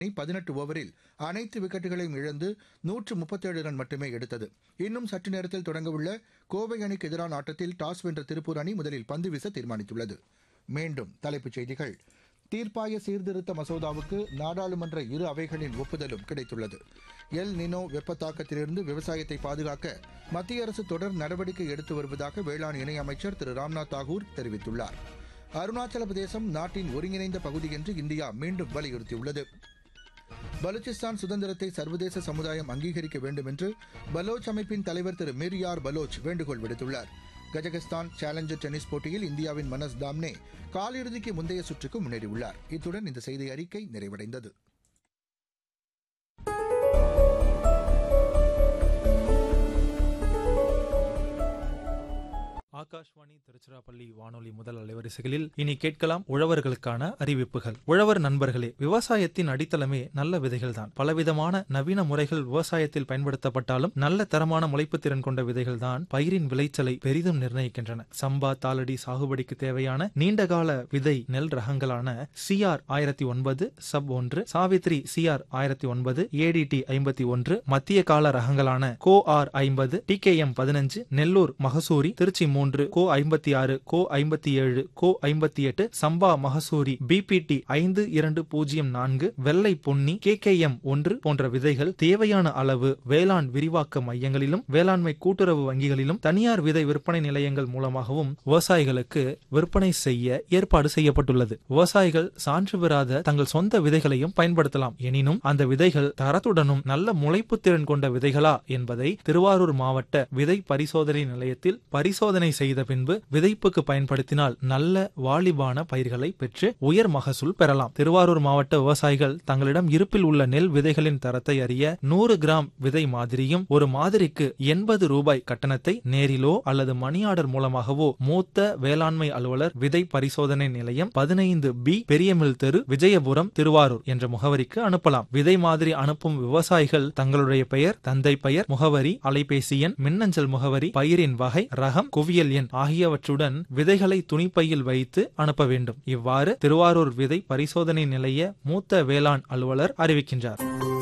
பதினெட்டு ஓவரில் அனைத்து விக்கெட்டுகளையும் இழந்து நூற்று முப்பத்தேழு ரன் மட்டுமே எடுத்தது இன்னும் சற்று நேரத்தில் தொடங்கவுள்ள கோவை அணிக்கு எதிரான ஆட்டத்தில் டாஸ் வென்ற திருப்பூர் அணி முதலில் பந்து வீச தீர்மானித்துள்ளது மீண்டும் தலைப்புச் செய்திகள் தீர்ப்பாய சீர்திருத்த மசோதாவுக்கு நாடாளுமன்ற இரு அவைகளின் ஒப்புதலும் கிடைத்துள்ளது எல் நினோ வெப்ப தாக்கத்திலிருந்து விவசாயத்தை பாதுகாக்க மத்திய அரசு தொடர் நடவடிக்கை எடுத்து வருவதாக வேளாண் இணையமைச்சர் திரு ராம்நாத் தாகூர் தெரிவித்துள்ளார் அருணாச்சல பிரதேசம் நாட்டின் ஒருங்கிணைந்த பகுதி என்று இந்தியா மீண்டும் வலியுறுத்தியுள்ளது பலூச்சிஸ்தான் சுதந்திரத்தை சர்வதேச சமுதாயம் அங்கீகரிக்க வேண்டும் என்று பலோச் அமைப்பின் தலைவர் திரு மிர்யார் பலோச் வேண்டுகோள் விடுத்துள்ளார் கஜகஸ்தான் சேலஞ்சர் டென்னிஸ் போட்டியில் இந்தியாவின் மனஸ் தாம்னே காலிறுதிக்கு முந்தைய சுற்றுக்கு முன்னேறியுள்ளார் இத்துடன் இந்த செய்தி அறிக்கை நிறைவடைந்தது ஆகாஷ்வாணி திருச்சிராப்பள்ளி வானொலி முதல் அலைவரிசைகளில் இனி கேட்கலாம் உழவர்களுக்கான அறிவிப்புகள் உழவர் நண்பர்களே விவசாயத்தின் அடித்தளமே நல்ல விதைகள் தான் பலவிதமான நவீன முறைகள் விவசாயத்தில் பயன்படுத்தப்பட்டாலும் நல்ல தரமான முளைப்பு திறன் கொண்ட விதைகள் தான் பயிரின் விளைச்சலை பெரிதும் நிர்ணயிக்கின்றன சம்பா தாளடி சாகுபடிக்கு தேவையான நீண்டகால விதை நெல் ரகங்களான சிஆர் ஆயிரத்தி ஒன்பது சப் ஒன்று சாவித்ரி சிஆர் ஆயிரத்தி ஒன்பது ஏடிடி ஐம்பத்தி ஒன்று மத்திய கால ரகங்களான கோ ஆர் ஐம்பது டி கே எம் பதினஞ்சு நெல்லூர் மகசூரி திருச்சி மூன்று கோ ஐம்பத்தி ஆறு கோ ஐம்பத்தி ஏழு கோ ஐம்பத்தி எட்டு சம்பா மகசூரி பிபிடி ஐந்து இரண்டு பூஜ்ஜியம் நான்கு வெள்ளை பொன்னி கே கே எம் ஒன்று போன்ற விதைகள் தேவையான அளவு வேளாண் விரிவாக்க மையங்களிலும் வேளாண்மை கூட்டுறவு வங்கிகளிலும் தனியார் விதை விற்பனை நிலையங்கள் மூலமாகவும் விவசாயிகளுக்கு விற்பனை செய்ய ஏற்பாடு செய்யப்பட்டுள்ளது விவசாயிகள் சான்று பெறாத தங்கள் சொந்த விதைகளையும் பயன்படுத்தலாம் எனினும் அந்த விதைகள் தரத்துடனும் நல்ல முளைப்பு திறன் கொண்ட விதைகளா என்பதை திருவாரூர் மாவட்ட விதை பரிசோதனை நிலையத்தில் பரிசோதனை செய்த பின்பு விதைப்புக்கு பயன்படுத்தினால் நல்ல வாலிபான பயிர்களை பெற்று உயர் மகசூல் பெறலாம் திருவாரூர் மாவட்ட விவசாயிகள் தங்களிடம் இருப்பில் உள்ள நெல் விதைகளின் தரத்தை அறிய நூறு கிராம் விதை மாதிரியும் ஒரு மாதிரிக்கு எண்பது ரூபாய் கட்டணத்தை நேரிலோ அல்லது மணி ஆர்டர் மூலமாகவோ மூத்த வேளாண்மை அலுவலர் விதை பரிசோதனை நிலையம் பதினைந்து பி பெரியமில் தெரு விஜயபுரம் திருவாரூர் என்ற முகவரிக்கு அனுப்பலாம் விதை மாதிரி அனுப்பும் விவசாயிகள் தங்களுடைய பெயர் தந்தை பெயர் முகவரி அலைபேசி எண் மின்னஞ்சல் முகவரி பயிரின் வகை ரகம் குவியல் எண் ஆகியவற்றுடன் விதைகளை துணிப்பையில் வைத்து அனுப்ப வேண்டும் இவ்வாறு திருவாரூர் விதை பரிசோதனை நிலைய மூத்த வேளாண் அலுவலர் அறிவிக்கின்றார்